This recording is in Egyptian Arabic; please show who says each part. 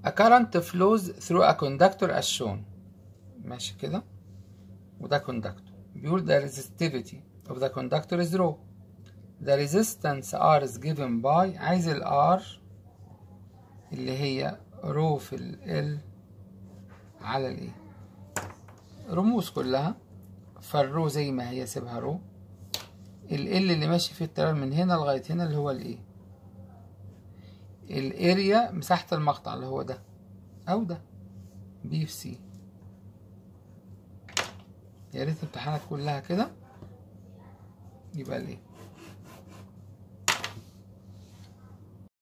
Speaker 1: A current flows through a conductor as shown ماشي كده وده conductor بيقول the resistivity of the conductor is rho the resistance R is given by عايز ال R اللي هي رو في ال L على ال A رموز كلها فالرو زي ما هي سيبها رو ال L اللي ماشي فيه التيار من هنا لغاية هنا اللي هو ال A الاريا مساحة المقطع اللي هو ده أو ده بي في سي يا ريت امتحانات كلها كده يبقى ليه